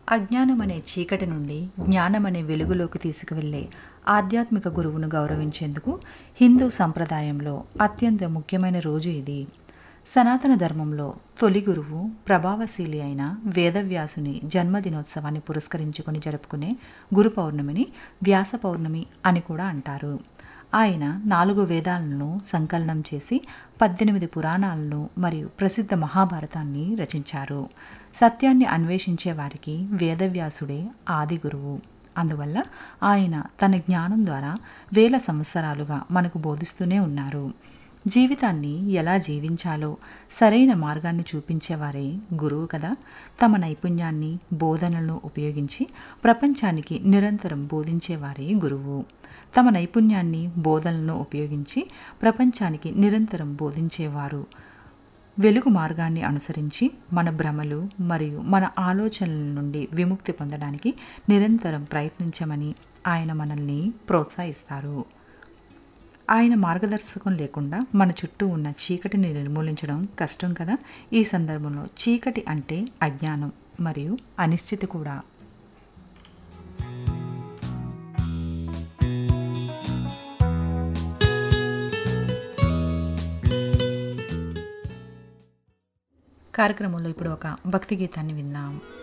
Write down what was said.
అజ్ఞానం అనే చీకటి నుండి జ్ఞానం అనే వెలుగులోకి తీసుకువెళ్ళే ఆధ్యాత్మిక గురువును గౌరవించేందుకు హిందూ సంప్రదాయంలో అత్యంత ముఖ్యమైన రోజు ఇది సనాతన ధర్మంలో తొలి గురువు ప్రభావశీలి అయిన వేదవ్యాసుని జన్మదినోత్సవాన్ని పురస్కరించుకొని జరుపుకునే గురు పౌర్ణమిని వ్యాస పౌర్ణమి అని కూడా అంటారు ఆయన నాలుగు వేదాలను సంకలనం చేసి పద్దెనిమిది పురాణాలను మరియు ప్రసిద్ధ మహాభారతాన్ని రచించారు సత్యాన్ని అన్వేషించే వారికి వేదవ్యాసుడే ఆది గురువు అందువల్ల ఆయన తన జ్ఞానం ద్వారా వేల సంవత్సరాలుగా మనకు బోధిస్తూనే ఉన్నారు జీవితాన్ని ఎలా జీవించాలో సరైన మార్గాన్ని చూపించేవారే గురువు కదా తమ నైపుణ్యాన్ని బోధనలను ఉపయోగించి ప్రపంచానికి నిరంతరం బోధించేవారే గురువు తమ నైపుణ్యాన్ని బోధనలను ఉపయోగించి ప్రపంచానికి నిరంతరం బోధించేవారు వెలుగు మార్గాన్ని అనుసరించి మన భ్రమలు మరియు మన ఆలోచనల నుండి విముక్తి పొందడానికి నిరంతరం ప్రయత్నించమని ఆయన మనల్ని ప్రోత్సహిస్తారు ఆయన మార్గదర్శకం లేకుండా మన చుట్టూ ఉన్న చీకటిని నిర్మూలించడం కష్టం కదా ఈ సందర్భంలో చీకటి అంటే అజ్ఞానం మరియు అనిశ్చితి కూడా కార్యక్రమంలో ఇప్పుడు ఒక భక్తి గీతాన్ని విందాం